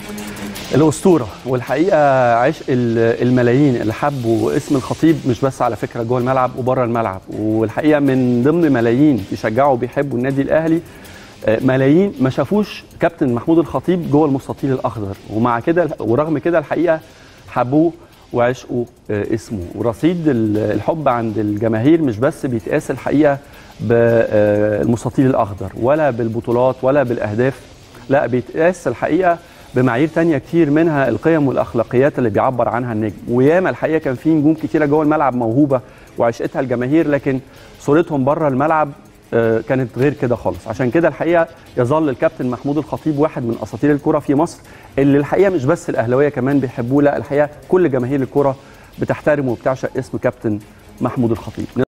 الاسطوره والحقيقه عشق ال- الملايين اللي حبوا اسم الخطيب مش بس على فكره جوه الملعب وبره الملعب والحقيقه من ضمن ملايين بيشجعوا وبيحبوا النادي الاهلي آه، ملايين ما شافوش كابتن محمود الخطيب جوه المستطيل الاخضر ومع كده ورغم كده الحقيقه حبوه وعشقوا آه، اسمه ورصيد ال- الحب عند الجماهير مش بس بيتقاس الحقيقه بالمستطيل الاخضر ولا بالبطولات ولا بالاهداف لا بيتقاس الحقيقه بمعايير تانية كتير منها القيم والاخلاقيات اللي بيعبر عنها النجم وياما الحقيقه كان في نجوم كتيره جوه الملعب موهوبه وعشقتها الجماهير لكن صورتهم بره الملعب آه، كانت غير كده خالص عشان كده الحقيقه يظل الكابتن محمود الخطيب واحد من اساطير الكره في مصر اللي الحقيقه مش بس الاهلاويه كمان بيحبوه لا الحقيقه كل جماهير الكره بتحترمه وبتعشق اسم كابتن محمود الخطيب